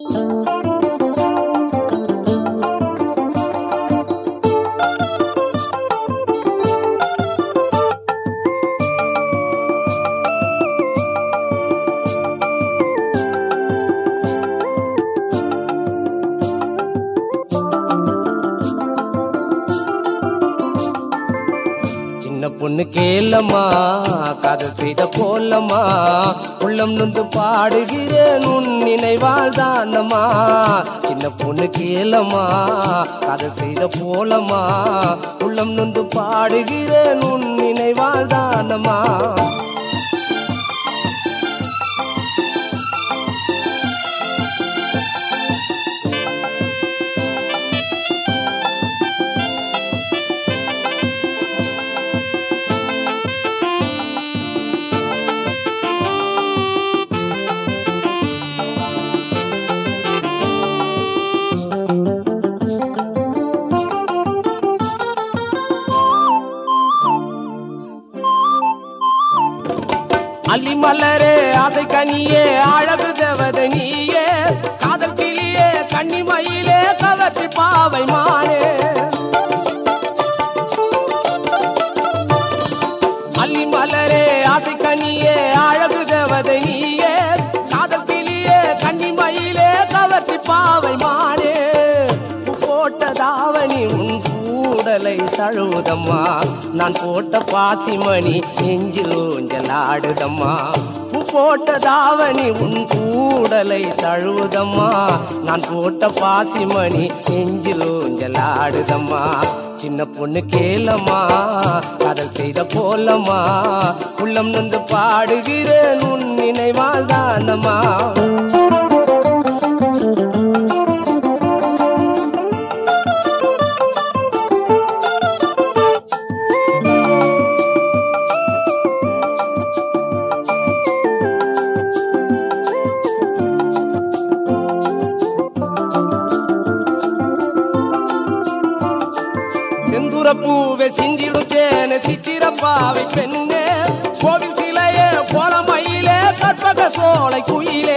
சின்ன பொண்ணு கேளம்மா கதை செய்த போலம்மா உள்ளம் நொந்து பாடுகிறேன் உன் நினைவால் தானம்மா சின்ன பொண்ணு கேளம்மா கதை செய்த போலம்மா உள்ளம் நொந்து பாடுகிறேன் உன் நினைவால் தானம்மா அலிமலரே அதை கனியே அழகு தேவதை நீயே காதல் கிளியே கன்னிமயிலே கவர்ச்சி பாவை மானே அலிமலரே அதை கனியே அழகு தேவதை நீயே காதல் கிளியே கன்னிமயிலே கவர்ச்சி பாவை மானே போட்ட தாவணி உன் கூடலை தழுவுதம்மா நான் போட்ட பாத்திமணி நெஞ்சில் ஊஞ்சல் ஆடுதம்மா பூ போட்ட தாவணி உன் கூடலை தழுவுதம்மா நான் போட்ட பாத்திமணி நெஞ்சில் ஊஞ்சல் ஆடுதம்மா சின்ன பொண்ணு கேளம்மா காதல் செய்த போலம்மா உள்ளம் நொந்து பாடுகிறேன் உன் நினைவால் தானம்மா செந்துர பூவை சிந்திடுச்சேன சித்திரப்பாவை பெண்ணே கோவில் சிலையே கோலமயிலே கற்பக சோலை குயிலே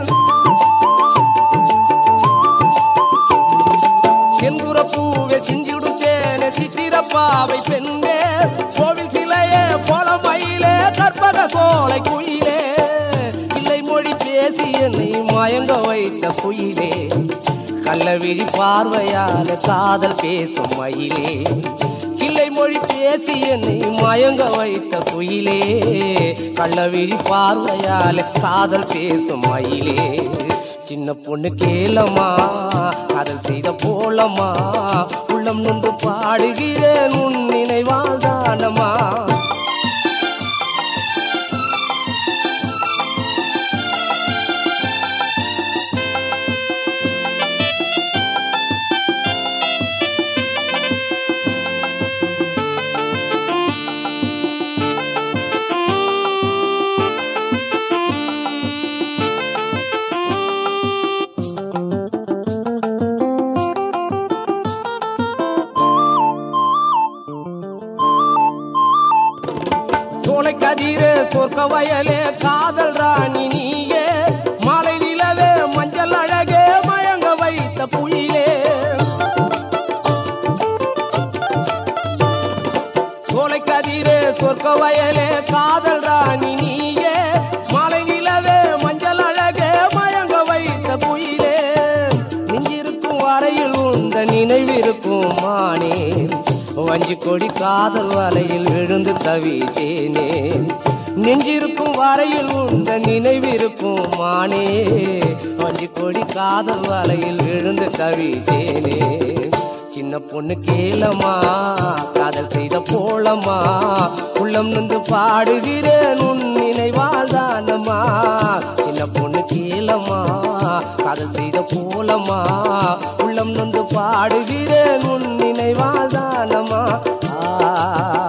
செந்துர பூவை சிந்திடுச்சேன சித்திரப்பாவை பெண்ணே கோவில் சிலையே கோலமயிலே கற்பக சோலை குயிலே இல்லை மொழி பேசி என்னை மயங்க வைத்த குயிலே கள்ளவிழி பார்வையால காதல் பேசும் மயிலே கிளை மொழி பேசி என்னை மயங்க வைத்த குயிலே கள்ளவிழி பார்வையால காதல் பேசும் மயிலே சின்ன பொண்ணு கேளம்மா காதல் செய்த போலம்மா உள்ளம் நொந்து பாடுகிறேன் உன் நினைவால் தானம்மா சோலை கதிரே சொர்க்க வயலே காதல் ராணி நீயே மாலை நிலவே மஞ்சள் அழகே மயங்க வைத்த குயிலே சோலை கதிரே சொர்க்க வயலே காதல் ராணி நீயே மாலை நிலவே மஞ்சள் அழகே மயங்க வைத்த குயிலே நெஞ்சிருக்கும் வரையில் உந்த நினைவிருக்கும் மானே வஞ்சி கொடி காதல் வலையில் விழுந்து தவித்தேனே நெஞ்சிருக்கும் வரையில் உந்த நினைவிருக்கும் மானே வஞ்சி கொடி காதல் வலையில் விழுந்து தவித்தேனே சின்ன பொண்ணு கேளம்மா காதல் செய்த போலம்மா உள்ளம் நொந்து பாடுகிறேன் உன் நினைவால் தானம்மா சின்ன பொண்ணு கேளம்மா காதல் செய்த போலம்மா உள்ளம் நொந்து பாடுகிறேன் உன் நினைவால் தானம்மா ஆ